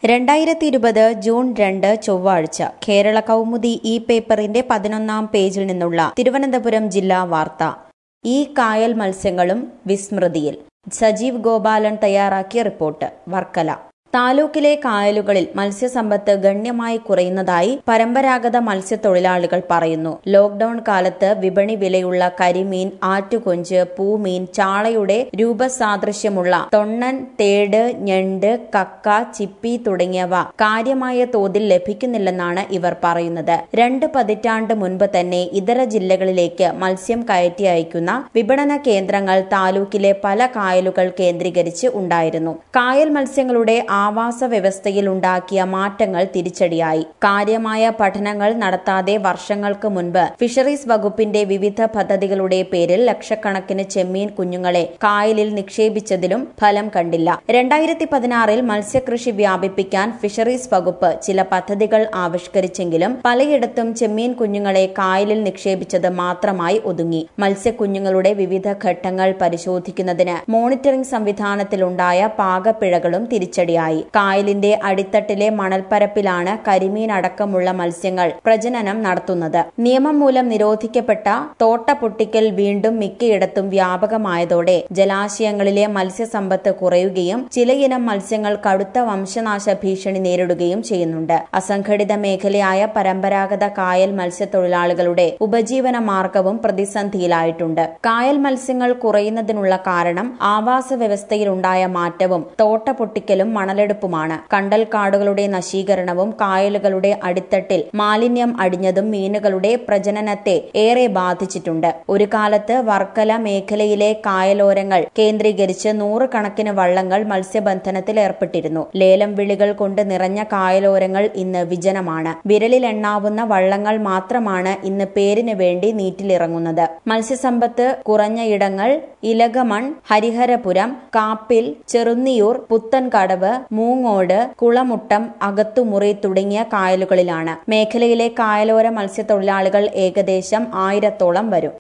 രണ്ടായിരത്തി ഇരുപത് ജൂൺ രണ്ട് ചൊവ്വാഴ്ച കേരള കൗമുദി ഇ പേപ്പറിന്റെ പതിനൊന്നാം പേജിൽ നിന്നുള്ള തിരുവനന്തപുരം ജില്ലാ വാർത്ത ഈ കായൽ മത്സ്യങ്ങളും വിസ്മൃതിയിൽ സജീവ് ഗോപാലൻ തയ്യാറാക്കിയ റിപ്പോർട്ട് വർക്കല താലൂക്കിലെ കായലുകളിൽ മത്സ്യസമ്പത്ത് ഗണ്യമായി കുറയുന്നതായി പരമ്പരാഗത മത്സ്യത്തൊഴിലാളികൾ പറയുന്നു ലോക്ഡൌൺ കാലത്ത് വിപണി വിലയുള്ള കരിമീൻ ആറ്റുകൊഞ്ച് പൂമീൻ ചാളയുടെ രൂപസാദൃശ്യമുള്ള തൊണ്ണൻ തേട് ഞണ്ട് കക്ക ചിപ്പി തുടങ്ങിയവ കാര്യമായ തോതിൽ ലഭിക്കുന്നില്ലെന്നാണ് ഇവർ പറയുന്നത് രണ്ട് പതിറ്റാണ്ട് മുൻപ് തന്നെ ഇതര ജില്ലകളിലേക്ക് മത്സ്യം കയറ്റി അയക്കുന്ന വിപണന കേന്ദ്രങ്ങൾ താലൂക്കിലെ പല കായലുകൾ കേന്ദ്രീകരിച്ച് ഉണ്ടായിരുന്നു കായൽ മത്സ്യങ്ങളുടെ ആവാസ വ്യവസ്ഥയിൽ ഉണ്ടാക്കിയ മാറ്റങ്ങൾ തിരിച്ചടിയായി കാര്യമായ പഠനങ്ങൾ നടത്താതെ വർഷങ്ങൾക്ക് മുൻപ് ഫിഷറീസ് വകുപ്പിന്റെ വിവിധ പദ്ധതികളുടെ പേരിൽ ലക്ഷക്കണക്കിന് ചെമ്മീൻ കുഞ്ഞുങ്ങളെ കായലിൽ നിക്ഷേപിച്ചതിലും ഫലം കണ്ടില്ല രണ്ടായിരത്തി പതിനാറിൽ മത്സ്യകൃഷി വ്യാപിപ്പിക്കാൻ ഫിഷറീസ് വകുപ്പ് ചില പദ്ധതികൾ ആവിഷ്കരിച്ചെങ്കിലും പലയിടത്തും ചെമ്മീൻ കുഞ്ഞുങ്ങളെ കായലിൽ നിക്ഷേപിച്ചത് മാത്രമായി ഒതുങ്ങി മത്സ്യക്കുഞ്ഞുങ്ങളുടെ വിവിധ ഘട്ടങ്ങൾ പരിശോധിക്കുന്നതിന് മോണിറ്ററിംഗ് സംവിധാനത്തിലുണ്ടായ പാകപ്പിഴകളും തിരിച്ചടിയായി കായലിന്റെ അടിത്തട്ടിലെ മണൽപ്പരപ്പിലാണ് കരിമീൻ അടക്കമുള്ള മത്സ്യങ്ങൾ പ്രജനനം നടത്തുന്നത് നിയമം മൂലം നിരോധിക്കപ്പെട്ട തോട്ട പൊട്ടിക്കൽ വീണ്ടും മിക്കയിടത്തും വ്യാപകമായതോടെ ജലാശയങ്ങളിലെ മത്സ്യസമ്പത്ത് കുറയുകയും ചിലയിനം മത്സ്യങ്ങൾ കടുത്ത വംശനാശ ഭീഷണി നേരിടുകയും ചെയ്യുന്നുണ്ട് അസംഘടിത മേഖലയായ പരമ്പരാഗത കായൽ മത്സ്യത്തൊഴിലാളികളുടെ ഉപജീവന മാർഗവും പ്രതിസന്ധിയിലായിട്ടുണ്ട് കായൽ മത്സ്യങ്ങൾ കുറയുന്നതിനുള്ള കാരണം ആവാസ വ്യവസ്ഥയിലുണ്ടായ മാറ്റവും തോട്ട പൊട്ടിക്കലും മണലെടുപ്പുമാണ് കണ്ടൽക്കാടുകളുടെ നശീകരണവും കായലുകളുടെ അടിത്തട്ടിൽ മാലിന്യം അടിഞ്ഞതും മീനുകളുടെ പ്രജനനത്തെ ഏറെ ബാധിച്ചിട്ടുണ്ട് ഒരു കാലത്ത് വർക്കല മേഖലയിലെ കായലോരങ്ങൾ കേന്ദ്രീകരിച്ച് നൂറുകണക്കിന് വള്ളങ്ങൾ മത്സ്യബന്ധനത്തിൽ ഏർപ്പെട്ടിരുന്നു ലേലം വിളികൾ കൊണ്ട് നിറഞ്ഞ കായലോരങ്ങൾ ഇന്ന് വിജനമാണ് വിരലിലെണ്ണാവുന്ന വള്ളങ്ങൾ മാത്രമാണ് ഇന്ന് പേരിന് വേണ്ടി നീറ്റിലിറങ്ങുന്നത് മത്സ്യസമ്പത്ത് കുറഞ്ഞ ഇടങ്ങൾ ഇലകമൺ ഹരിഹരപുരം കാപ്പിൽ ചെറുന്നിയൂർ പുത്തൻകടവ് മൂങ്ങോട് കുളമുട്ടം അകത്തുമുറി തുടങ്ങിയ കായലുകളിലാണ് മേഖലയിലെ കായലോര മത്സ്യത്തൊഴിലാളികൾ ഏകദേശം ആയിരത്തോളം വരും